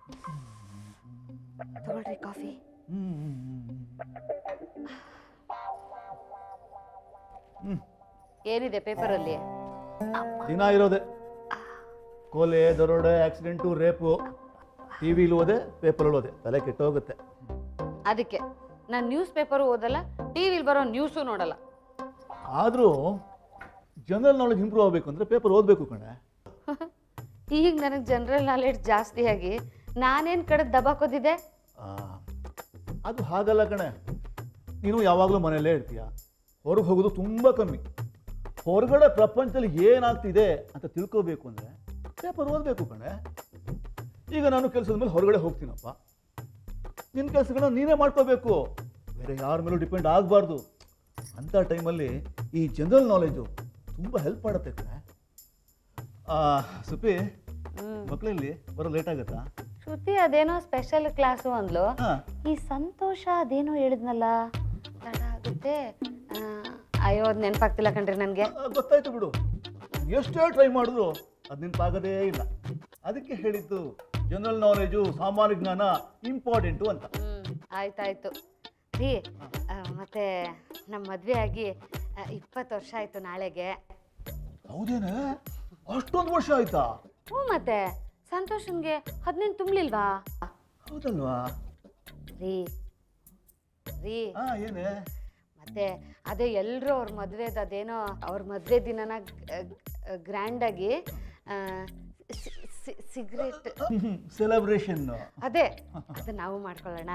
ತಗೊಳ್ರಿ ಕಾಫಿ ಏನಿದೆ ಪೇಪರಲ್ಲಿ ದಿನ ಇರೋದೆ ಕೊಲೆ ದರೋಡೆ ಆಕ್ಸಿಡೆಂಟು ರೇಪು ಟಿ ವಿಲಿ ಓದೆ ಪೇಪರಲ್ಲಿ ಓದೆ ತಲೆ ಕೆಟ್ಟೋಗುತ್ತೆ ಅದಕ್ಕೆ ನಾನು ನ್ಯೂಸ್ ಪೇಪರು ಓದಲ್ಲ ಟಿ ವಿಲಿ ಬರೋ ನ್ಯೂಸು ನೋಡಲ್ಲ ಆದರೂ ಜನರಲ್ ನಾಲೆಜ್ ಇಂಪ್ರೂವ್ ಆಗಬೇಕು ಅಂದರೆ ಪೇಪರ್ ಓದಬೇಕು ಕಣೆ ಈಗ ನನಗೆ ಜನರಲ್ ನಾಲೆಡ್ಜ್ ಜಾಸ್ತಿ ಆಗಿ ನಾನೇನು ಕಡೆ ದಬಾಕೋದಿದೆ ಆ, ಅದು ಹಾಗಲ್ಲ ಕಣೆ ನೀನು ಯಾವಾಗಲೂ ಮನೆಯಲ್ಲೇ ಇರ್ತೀಯ ಹೊರಗೆ ಹೋಗೋದು ತುಂಬ ಕಮ್ಮಿ ಹೊರಗಡೆ ಪ್ರಪಂಚದಲ್ಲಿ ಏನಾಗ್ತಿದೆ ಅಂತ ತಿಳ್ಕೋಬೇಕು ಅಂದರೆ ಪೇಪರ್ ಓದಬೇಕು ಕಣೆ ಈಗ ನಾನು ಕೆಲಸದ ಮೇಲೆ ಹೊರಗಡೆ ಹೋಗ್ತೀನಪ್ಪ ನಿನ್ನ ಕೆಲಸಗಳನ್ನ ನೀನೇ ಮಾಡ್ಕೋಬೇಕು ಬೇರೆ ಯಾರ ಮೇಲೂ ಡಿಪೆಂಡ್ ಆಗಬಾರ್ದು ಅಂಥ ಟೈಮಲ್ಲಿ ಈ ಜನರಲ್ ನಾಲೆಜು ತುಂಬ ಹೆಲ್ಪ್ ಮಾಡುತ್ತೆ ಕಣೆ ಆ, ಸುಪಿ ಮಕ್ಕಳಲ್ಲಿ ಬರೋ ಲೇಟ್ ಆಗುತ್ತಾ ಶ್ರುತಿ ಅದೇನೋ ಸ್ಪೆಷಲ್ ಕ್ಲಾಸು ಅಂದ್ಲು ಹಾಂ ಈ ಸಂತೋಷ ಅದೇನೋ ಹೇಳಿದ್ನಲ್ಲ ತಡ ಆಗುತ್ತೆ ಆ, ಅಯ್ಯೋ ಅದು ನೆನಪಾಗ್ತಿಲ್ಲ ಕಣ್ರಿ ನನಗೆ ಆ, ಗೊತ್ತಾಯ್ತು ಬಿಡು ಎಷ್ಟೇ ಟ್ರೈ ಮಾಡಿದ್ರು ಅದು ನೆನಪಾಗದೇ ಇಲ್ಲ ಅದಕ್ಕೆ ಹೇಳಿದ್ದು ಜನರಲ್ ನಾಲೆಜು ಸಾಮಾನ್ಯ ಜ್ಞಾನ ಇಂಪಾರ್ಟೆಂಟು ಅಂತ ಹ್ಮ್ ಆಯ್ತಾಯ್ತು ರೀ ಆ, ಮತ್ತೆ ನಮ್ಮ ಮದುವೆ ಆಗಿ ಇಪ್ಪತ್ತು ವರ್ಷ ಆಯ್ತು ನಾಳೆಗೆ ಹೌದೇನೆ ಅಷ್ಟೊಂದು ವರ್ಷ ಆಯ್ತಾ ಹ್ಞೂ ಮತ್ತೆ ಸಂತೋಷನ್ಗೆ ಹದಿನೆಂಟು ತುಂಬಲಿಲ್ವಾ ಹೌದಲ್ವಾ ರೀ ರೀ ಹಾ ಏನೇ ಮತ್ತೆ ಅದೇ ಎಲ್ಲರೂ ಅವ್ರ ಮದುವೆದ ಅದೇನೋ ಅವ್ರ ಮದುವೆ ದಿನನ ಗ್ರ್ಯಾಂಡಾಗಿ ಸಿಗರೇಟ್ ಸೆಲೆಬ್ರೇಷನ್ ಅದೇ ಅದು ನಾವು ಮಾಡ್ಕೊಳ್ಳೋಣ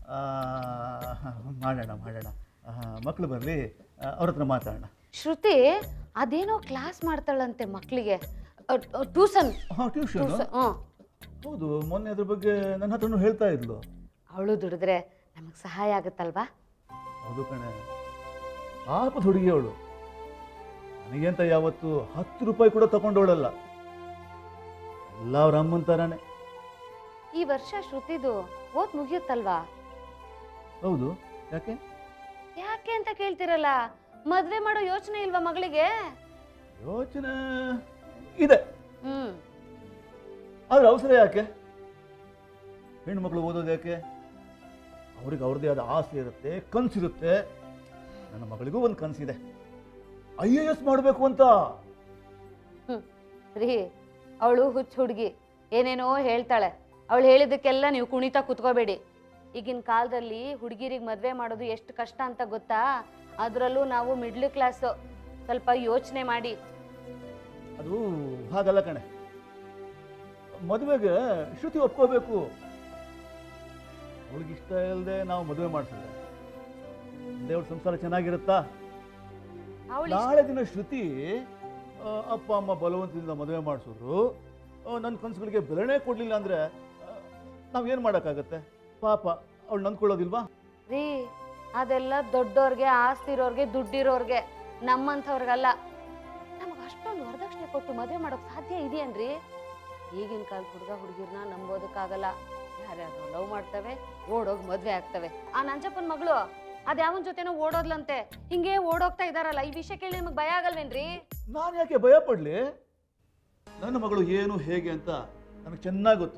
ಮಾಡೋಣ ಮಾಡೋಣ ಮಕ್ಕಳು ಬರಲಿ ಅವ್ರ ಹತ್ರ ಮಾತಾಡೋಣ ಶ್ರುತಿ ಅದೇನೋ ಕ್ಲಾಸ್ ಮಾಡ್ತಾಳಂತೆ ಮಕ್ಕಳಿಗೆ ಟ್ಯೂಷನ್ ಹಾಂ ಟ್ಯೂಷನ್ ಹ್ಞೂ ಹೌದು ಮೊನ್ನೆ ಅದ್ರ ಬಗ್ಗೆ ನನ್ನ ಹತ್ರನೂ ಹೇಳ್ತಾ ಇದ್ಲು ಅವಳು ದುಡಿದ್ರೆ ನಮಗೆ ಸಹಾಯ ಆಗುತ್ತಲ್ವಾ ಹೌದು ಕಣೆ ಪಾಪದ ಹುಡುಗಿ ಅವಳು ನನಗೆಂತ ಯಾವತ್ತು ಹತ್ತು ರೂಪಾಯಿ ಕೂಡ ತಗೊಂಡವಳಲ್ಲ ಎಲ್ಲ ಅವ್ರ ಅಮ್ಮನ ಥರನೇ ಈ ವರ್ಷ ಶ್ರುತಿದು ಓದ್ ಮುಗಿಯುತ್ತಲ್ವಾ ಹೌದು ಯಾಕೆ ಯಾಕೆ ಅಂತ ಕೇಳ್ತಿರಲ್ಲ ಮದ್ವೆ ಮಾಡೋ ಯೋಚನೆ ಇಲ್ವಾ ಮಗಳಿಗೆ ಯೋಚನೆ ಇದೆ ಹ್ಮ್ ಆದ್ರೆ ಅವಸರ ಯಾಕೆ ಹೆಣ್ಮಕ್ಳು ಓದೋದು ಯಾಕೆ ಅವ್ರಿಗೆ ಅವ್ರದ್ದೇ ಆದ ಆಸೆ ಇರುತ್ತೆ ಕನಸಿರುತ್ತೆ ನನ್ನ ಮಗಳಿಗೂ ಒಂದು ಕನಸಿದೆ ಐ ಎ ಎಸ್ ಮಾಡಬೇಕು ಅಂತ ಹ್ಮ್ ರೀ ಅವಳು ಹುಚ್ಚ ಹುಡುಗಿ ಏನೇನೋ ಹೇಳ್ತಾಳೆ ಅವಳು ಹೇಳಿದ್ದಕ್ಕೆಲ್ಲ ನೀವು ಕುಣಿತಾ ಕುತ್ಕೋಬೇಡಿ ಈಗಿನ ಕಾಲದಲ್ಲಿ ಹುಡುಗಿರಿಗೆ ಮದುವೆ ಮಾಡೋದು ಎಷ್ಟು ಕಷ್ಟ ಅಂತ ಗೊತ್ತಾ ಅದರಲ್ಲೂ ನಾವು ಮಿಡ್ಲ್ ಕ್ಲಾಸು ಸ್ವಲ್ಪ ಯೋಚನೆ ಮಾಡಿ ಅದು ಹಾಗಲ್ಲ ಕಣೆ ಮದುವೆಗೆ ಶ್ರುತಿ ಒಪ್ಕೋಬೇಕು ಅವಳಿಗೆ ಇಷ್ಟ ಇಲ್ಲದೆ ನಾವು ಮದುವೆ ಮಾಡಿಸಿದ್ರೆ ದೇವ್ರ ಸಂಸಾರ ಚೆನ್ನಾಗಿರುತ್ತಾ ಅವಳು ನಾಳೆ ದಿನ ಶ್ರುತಿ ಆ, ಅಪ್ಪ ಅಮ್ಮ ಬಲವಂತದಿಂದ ಮದುವೆ ಮಾಡಿಸಿದ್ರು ನನ್ನ ಕನಸುಗಳಿಗೆ ಬೆಲೆನೇ ಕೊಡಲಿಲ್ಲ ಅಂದರೆ ನಾವೇನು ಮಾಡೋಕ್ಕಾಗತ್ತೆ ಪಾಪ ಅವಳು ನಂದ್ಕೊಳ್ಳೋದಿಲ್ವಾ ರೀ ಅದೆಲ್ಲ ದೊಡ್ಡೋರ್ಗೆ ಆಸ್ತಿ ಇರೋರ್ಗೆ ದುಡ್ಡಿರೋರ್ಗೆ ನಮ್ಮಂಥವ್ರಿಗಲ್ಲ ನಮಗೆ ಅಷ್ಟೊಂದು ವರದಕ್ಷಿಣೆ ಕೊಟ್ಟು ಮದುವೆ ಮಾಡೋಕೆ ಸಾಧ್ಯ ಇದೆಯೇನ್ರಿ ಈಗಿನ ಕಾಲ ಹುಡುಗ ಹುಡುಗಿರ್ನ ನಂಬೋದಕ್ಕಾಗಲ್ಲ ಯಾರ್ಯಾರು ಲವ್ ಮಾಡ್ತವೆ ಓಡೋಗಿ ಮದುವೆ ಆಗ್ತವೆ ಆ ನಂಜಪ್ಪನ ಮಗಳು ಅದ್ಯಾವನ ಜೊತೆನೋ ಓಡೋದ್ಲಂತೆ ಹಿಂಗೆ ಓಡೋಗ್ತಾ ಇದಾರಲ್ಲ ಈ ವಿಷಯ ಕೇಳಿ ನಿಮಗೆ ಭಯ ಆಗಲ್ವೇನ್ರಿ ನಾನು ಯಾಕೆ ಭಯ ಪಡಲಿ ನನ್ನ ಮಗಳು ಏನು ಹೇಗೆ ಅಂತ ನನಗೆ ಚೆನ್ನಾಗಿ ಗೊತ್ತು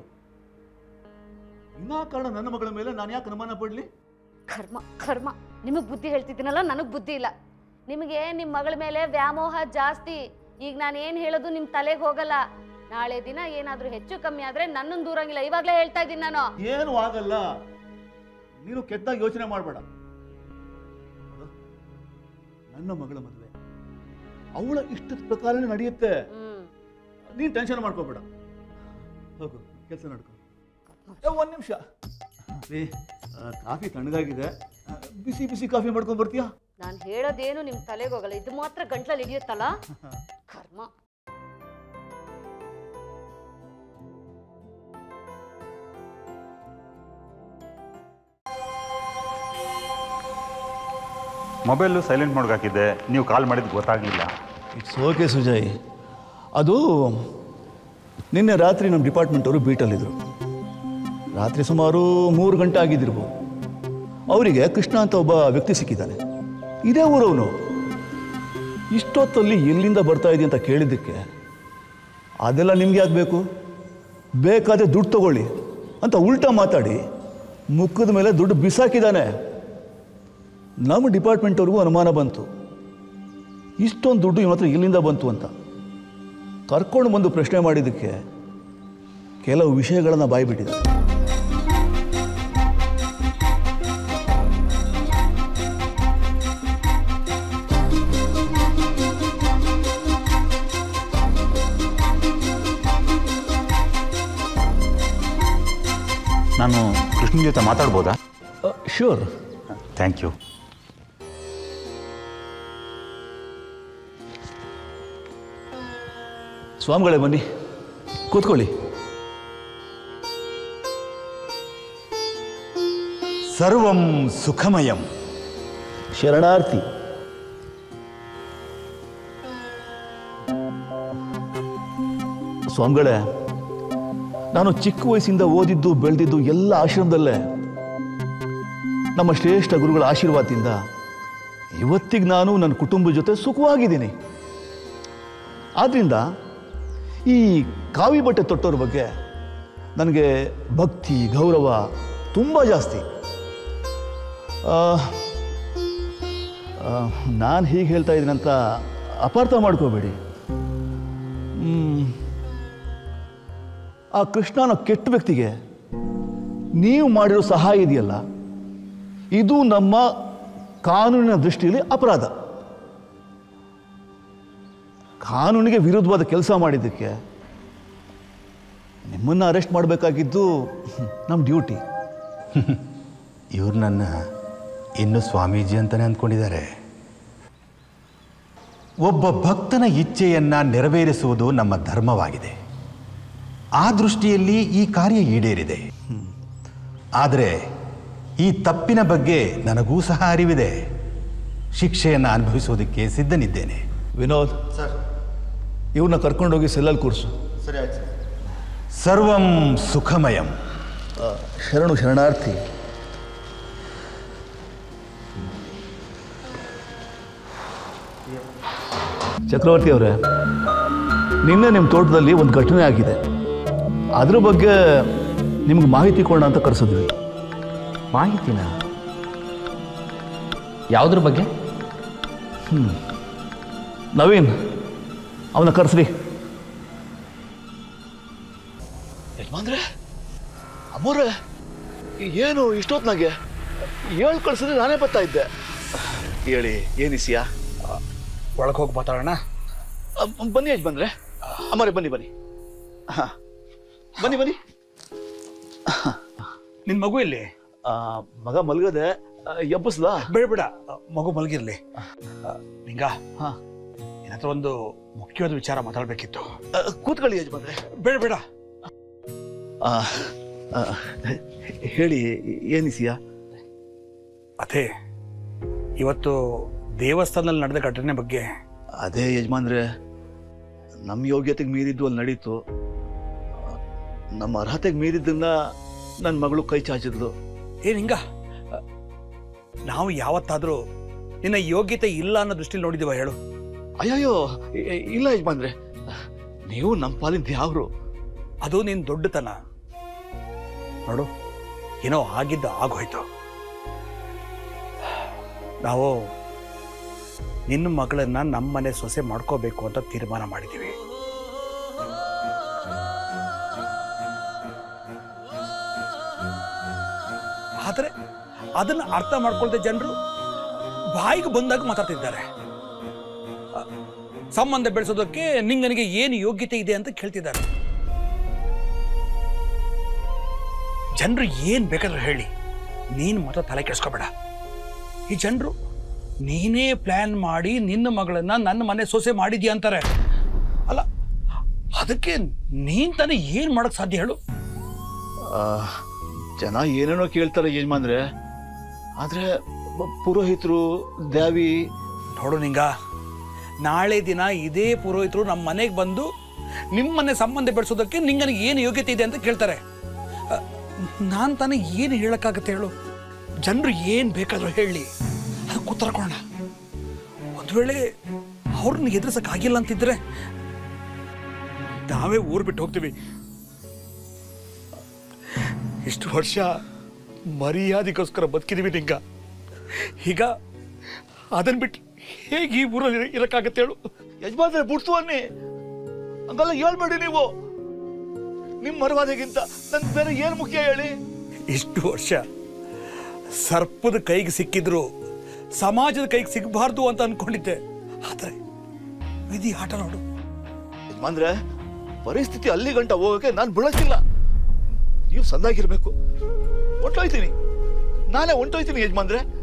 ವಿನಾಕಾರಣ ನನ್ನ ಮಗಳ ಮೇಲೆ ನಾನು ಯಾಕೆ ಅನುಮಾನ ಪಡಲಿ ಕರ್ಮ ಕರ್ಮ ನಿಮಗೆ ಬುದ್ಧಿ ಹೇಳ್ತಿದ್ದೀನಲ್ಲ ನನಗೆ ಬುದ್ಧಿ ಇಲ್ಲ ನಿಮಗೆ ನಿಮ್ಮ ಮಗಳ ಮೇಲೆ ವ್ಯಾಮೋಹ ಜಾಸ್ತಿ ಈಗ ನಾನು ಏನು ಹೇಳೋದು ನಿಮ್ಮ ತಲೆಗೆ ಹೋಗಲ್ಲ ನಾಳೆ ದಿನ ಏನಾದರೂ ಹೆಚ್ಚು ಕಮ್ಮಿ ಆದರೆ ನನ್ನನ್ನು ದೂರಂಗಿಲ್ಲ ಇವಾಗಲೇ ಹೇಳ್ತಾ ಇದ್ದೀನಿ ನಾನು ಏನು ಆಗಲ್ಲ ನೀನು ಕೆಟ್ಟದಾಗಿ ಯೋಚನೆ ಮಾಡಬೇಡ ನನ್ನ ಮಗಳ ಮದುವೆ ಅವಳ ಇಷ್ಟದ ಪ್ರಕಾರನೇ ನಡೆಯುತ್ತೆ ಹ್ಮ್ ನೀನು ಟೆನ್ಷನ್ ಮಾಡ್ಕೋಬೇಡ ಹೋಗು ಕೆಲಸ ನಡ್ಕೊ ಒಂದು ನಿಮಿಷ ರೀ ಆ, ಕಾಫಿ ತಣ್ಣಗಾಗಿದೆ ಆ, ಬಿಸಿ ಬಿಸಿ ಕಾಫಿ ಮಾಡ್ಕೊಂಡು ಬರ್ತೀಯಾ ನಾನು ಹೇಳೋದೇನು ನಿಮ್ಮ ತಲೆಗೆ ಹೋಗಲ್ಲ ಇದು ಮಾತ್ರ ಗಂಟ್ಲಲ್ಲಿ ಹಿಡಿಯುತ್ತಲ್ಲ ಕರ್ಮ ಮೊಬೈಲು ಸೈಲೆಂಟ್ ಮೋಡ್ಗೆ ಹಾಕಿದ್ದೆ ನೀವು ಕಾಲ್ ಮಾಡಿದ್ದು ಗೊತ್ತಾಗಲಿಲ್ಲ ಇಟ್ಸ್ ಓಕೆ ಸುಜಯ್ ಅದು ನಿನ್ನೆ ರಾತ್ರಿ ನಮ್ಮ ಡಿಪಾರ್ಟ್ಮೆಂಟವರು ಬೀಟಲ್ಲಿದ್ದರು ರಾತ್ರಿ ಸುಮಾರು ಮೂರು ಗಂಟೆ ಆಗಿದ್ದಿರ್ಬೋದು ಅವರಿಗೆ ಕೃಷ್ಣ ಅಂತ ಒಬ್ಬ ವ್ಯಕ್ತಿ ಸಿಕ್ಕಿದ್ದಾನೆ ಇದೇ ಊರವನು ಇಷ್ಟೊತ್ತಲ್ಲಿ ಎಲ್ಲಿಂದ ಬರ್ತಾ ಇದೆ ಅಂತ ಕೇಳಿದ್ದಕ್ಕೆ ಅದೆಲ್ಲ ನಿಮಗೆ ಆಗಬೇಕು ಬೇಕಾದರೆ ದುಡ್ಡು ತಗೊಳ್ಳಿ ಅಂತ ಉಲ್ಟಾ ಮಾತಾಡಿ ಮುಖದ ಮೇಲೆ ದುಡ್ಡು ಬಿಸಾಕಿದ್ದಾನೆ ನಮ್ಮ ಡಿಪಾರ್ಟ್ಮೆಂಟವ್ರಿಗೂ ಅನುಮಾನ ಬಂತು ಇಷ್ಟೊಂದು ದುಡ್ಡು ಇವನ ಹತ್ರ ಎಲ್ಲಿಂದ ಬಂತು ಅಂತ ಕರ್ಕೊಂಡು ಬಂದು ಪ್ರಶ್ನೆ ಮಾಡಿದ್ದಕ್ಕೆ ಕೆಲವು ವಿಷಯಗಳನ್ನು ಬಾಯ್ಬಿಟ್ಟಿದ್ದಾರೆ ನಾನು ಕೃಷ್ಣನ್ ಜೊತೆ ಮಾತಾಡ್ಬೋದಾ ಶ್ಯೂರ್ ಥ್ಯಾಂಕ್ ಯು ಸ್ವಾಮಿಗಳೇ ಬನ್ನಿ ಕೂತ್ಕೊಳ್ಳಿ ಸರ್ವಂ ಸುಖಮಯಂ ಶರಣಾರ್ಥಿ ಸ್ವಾಮಿಗಳೇ ನಾನು ಚಿಕ್ಕ ವಯಸ್ಸಿಂದ ಓದಿದ್ದು ಬೆಳೆದಿದ್ದು ಎಲ್ಲ ಆಶ್ರಮದಲ್ಲೇ ನಮ್ಮ ಶ್ರೇಷ್ಠ ಗುರುಗಳ ಆಶೀರ್ವಾದದಿಂದ ಇವತ್ತಿಗೆ ನಾನು ನನ್ನ ಕುಟುಂಬದ ಜೊತೆ ಸುಖವಾಗಿದ್ದೀನಿ ಆದ್ದರಿಂದ ಈ ಕಾವಿ ಬಟ್ಟೆ ತೊಟ್ಟೋರ ಬಗ್ಗೆ ನನಗೆ ಭಕ್ತಿ ಗೌರವ ತುಂಬ ಜಾಸ್ತಿ ನಾನು ಹೀಗೆ ಹೇಳ್ತಾ ಇದ್ದೀನಿ ಅಂತ ಅಪಾರ್ಥ ಮಾಡ್ಕೋಬೇಡಿ ಮ್, ಆ ಕೃಷ್ಣ ಅನ್ನೋ ಕೆಟ್ಟ ವ್ಯಕ್ತಿಗೆ ನೀವು ಮಾಡಿರೋ ಸಹಾಯ ಇದೆಯಲ್ಲ ಇದು ನಮ್ಮ ಕಾನೂನಿನ ದೃಷ್ಟಿಯಲ್ಲಿ ಅಪರಾಧ ಕಾನೂನಿಗೆ ವಿರುದ್ಧವಾದ ಕೆಲಸ ಮಾಡಿದ್ದಕ್ಕೆ ನಿಮ್ಮನ್ನು ಅರೆಸ್ಟ್ ಮಾಡಬೇಕಾಗಿದ್ದು ನಮ್ಮ ಡ್ಯೂಟಿ ಇವ್ರು ನನ್ನ ಇನ್ನು ಸ್ವಾಮೀಜಿ ಅಂತಾನೆ ಅಂದ್ಕೊಂಡಿದ್ದಾರೆ ಒಬ್ಬ ಭಕ್ತನ ಇಚ್ಛೆಯನ್ನ ನೆರವೇರಿಸುವುದು ನಮ್ಮ ಧರ್ಮವಾಗಿದೆ ಆ ದೃಷ್ಟಿಯಲ್ಲಿ ಈ ಕಾರ್ಯ ಈಡೇರಿದೆ ಆದರೆ ಈ ತಪ್ಪಿನ ಬಗ್ಗೆ ನನಗೂ ಸಹ ಅರಿವಿದೆ ಶಿಕ್ಷೆಯನ್ನು ಅನುಭವಿಸುವುದಕ್ಕೆ ಸಿದ್ಧನಿದ್ದೇನೆ ವಿನೋದ್ ಇವ್ರನ್ನ ಕರ್ಕೊಂಡೋಗಿ ಸೆಲ್ಲಲ್ಲಿ ಕೂರಿಸು ಸರ್ವಂ ಸುಖಮಯಂ ಶರಣು ಶರಣಾರ್ಥಿ ಚಕ್ರವರ್ತಿ ಅವರೇ ನಿನ್ನೆ ನಿಮ್ಮ ತೋಟದಲ್ಲಿ ಒಂದು ಘಟನೆ ಆಗಿದೆ ಅದ್ರ ಬಗ್ಗೆ ನಿಮ್ಗೆ ಮಾಹಿತಿ ಕೊಡೋಣ ಅಂತ ಕರೆಸಿದ್ವಿ ಮಾಹಿತಿನ ಯಾವುದ್ರ ಬಗ್ಗೆ ನವೀನ್ ಅವನ ಕರೆಸ್ರಿ ಯಜಮಾನ್ರೆ ಅಮ್ಮೋರೆ ಏನು ಇಷ್ಟೊತ್ನಾಗೆ ಹೇಳಿ ಕಳ್ಸಿದ್ರೆ ನಾನೇ ಬರ್ತಾ ಇದ್ದೆ ಹೇಳಿ ಏನಿಸಿಯಾ ಒಳಗೆ ಹೋಗಿ ಮಾತಾಡೋಣ ಬನ್ನಿ ಯಜಮಾನ್ರೆ ಅಮ್ಮರೇ ಬನ್ನಿ ಬನ್ನಿ ಹಾ ಬನ್ನಿ ಬನ್ನಿ ನಿನ್ ಮಗು ಇಲ್ಲಿ ಆ, ಮಗ ಮಲ್ಗದೆ ಆ, ಎಬ್ಬಿಸ್ಲಾ ಬೇಡ ಬೇಡ ಮಗು ಮಲಗಿರ್ಲಿ ನಿಂಗ ಹಾ ನಿನ್ನ ಹತ್ರ ಒಂದು ಮುಖ್ಯವಾದ ವಿಚಾರ ಮಾತಾಡ್ಬೇಕಿತ್ತು ಆ, ಕೂತ್ಕೊಳ್ಳಿ ಯಜಮಾನ್ರೆ ಬೇಡ ಬೇಡ ಆ, ಆ, ಹೇಳಿ ಏನಿಸಿಯಾ ಅದೇ ಇವತ್ತು ದೇವಸ್ಥಾನದಲ್ಲಿ ನಡೆದ ಘಟನೆ ಬಗ್ಗೆ ಅದೇ ಯಜಮಾನ್ರೆ ನಮ್ಮ ಯೋಗ್ಯತೆಗೆ ಮೀರಿದ್ದು ಅಲ್ಲಿ ನಡೀತು ನಮ್ಮ ಅರ್ಹತೆಗೆ ಮೀರಿದ್ದನ್ನ ನನ್ನ ಮಗಳು ಕೈ ಚಾಚಿದ್ಲು ಏನ್ ಹಿಂಗ ನಾವು ಯಾವತ್ತಾದ್ರೂ ನಿನ್ನ ಯೋಗ್ಯತೆ ಇಲ್ಲ ಅನ್ನೋ ದೃಷ್ಟಿಲಿ ನೋಡಿದೀವ ಹೇಳು ಅಯ್ಯಯ್ಯೋ ಇ- ಇಲ್ಲ ಯಜಮಾನ್ರೆ ನೀವು ನಮ್ಮ ಪಾಲಿಂದ ಯಾವ್ರು ಅದು ನಿನ್ ದೊಡ್ಡತನ ನೋಡು ಏನೋ ಆಗಿದ್ದ ಆಗೋಯ್ತು ನಾವು ನಿನ್ನ ಮಗಳನ್ನ ನಮ್ಮ ಮನೆ ಸೊಸೆ ಮಾಡ್ಕೋಬೇಕು ಅಂತ ತೀರ್ಮಾನ ಮಾಡಿದ್ದೀವಿ ಆದರೆ ಅದನ್ನ ಅರ್ಥ ಮಾಡ್ಕೊಳ್ದೆ ಜನರು ಬಾಯಿಗೆ ಬಂದಾಗ ಮಾತಾಡ್ತಿದ್ದಾರೆ ಅ, ಸಂಬಂಧ ಬೆಳೆಸೋದಕ್ಕೆ ನಿಂಗನಿಗೆ ಏನು ಯೋಗ್ಯತೆ ಇದೆ ಅಂತ ಕೇಳ್ತಿದ್ದಾರೆ ಜನರು ಏನ್ ಬೇಕಾದ್ರೂ ಹೇಳಿ ನೀನ್ ಮಾತ್ರ ತಲೆ ಕೆಡಿಸ್ಕೋಬೇಡ ಈ ಜನರು ನೀನೇ ಪ್ಲಾನ್ ಮಾಡಿ ನಿನ್ನ ಮಗಳನ್ನ ನನ್ನ ಮನೆ ಸೊಸೆ ಮಾಡಿದ್ಯಾ ಅಂತಾರೆ ಅಲ್ಲ ಅದಕ್ಕೆ ನೀನ್ ತಾನೇ ಏನ್ ಮಾಡಕ್ ಸಾಧ್ಯ ಹೇಳು ಆ, ಜನ ಏನೇನೋ ಕೇಳ್ತಾರೆ ಯಜಮಾನ್ರೆ ಆದ್ರೆ ಬ- ಪುರೋಹಿತರು ದ್ಯಾವಿ ನೋಡು ನಿಂಗ ನಾಳೆ ದಿನ ಇದೇ ಪುರೋಹಿತರು ನಮ್ಮ ಮನೆಗೆ ಬಂದು ನಿಮ್ಮ ಮನೆ ಸಂಬಂಧ ಬೆಳೆಸೋದಕ್ಕೆ ನಿಂಗನಿಗೆ ಏನು ಯೋಗ್ಯತೆ ಇದೆ ಅಂತ ಕೇಳ್ತಾರೆ ನಾನು ತಾನೇ ಏನು ಹೇಳಕ್ಕಾಗತ್ತೆ ಹೇಳು ಜನರು ಏನು ಬೇಕಾದ್ರೂ ಹೇಳಿ ಅದಕ್ಕೆ ಉತ್ತರ ಕೊಡೋಣ ಒಂದು ವೇಳೆ ಅವ್ರನ್ನ ಎದುರಿಸಕ್ಕಾಗಿಲ್ಲ ಅಂತಿದ್ರೆ ನಾವೇ ಊರು ಬಿಟ್ಟು ಹೋಗ್ತೀವಿ ಇಷ್ಟು ವರ್ಷ ಮರ್ಯಾದೆಗೋಸ್ಕರ ಬದುಕಿದೀವಿ ನಿಂಗ ಈಗ ಅದನ್ನ ಬಿಟ್ಟು ಹೇಗೆ ಈ ಊರಲ್ಲಿ ಇರಕ್ಕಾಗತ್ತೆ ಹೇಳು ಯಜಮಾನ್ರೆ ಬಿಡ್ತು ಅನ್ನಿ ಹಂಗಲ್ಲ ಹೇಳ್ಬೇಡಿ ನೀವು ನಿಮ್ಮ ಮರವಾದೆಗಿಂತ ನನ್ಗೆ ಬೇರೆ ಏನು ಮುಖ್ಯ ಹೇಳಿ ಇಷ್ಟು ವರ್ಷ ಸರ್ಪದ ಕೈಗೆ ಸಿಕ್ಕಿದ್ರು ಸಮಾಜದ ಕೈಗೆ ಸಿಗಬಾರ್ದು ಅಂತ ಅನ್ಕೊಂಡಿದ್ದೆ ಆದರೆ ವಿಧಿ ಆಟ ನೋಡು ಯಜಮಾನ್ರೆ ಪರಿಸ್ಥಿತಿ ಅಲ್ಲಿ ಗಂಟ ಹೋಗಕ್ಕೆ ನಾನು ಬಿಡಕ್ಕಿಲ್ಲ ನೀವು ಸಂದಾಗಿರ್ಬೇಕು ಹೊಂಟೋಯ್ತೀನಿ ನಾನೇ ಹೊಂಟೋಯ್ತೀನಿ ಯಜಮಾನ್ರೆ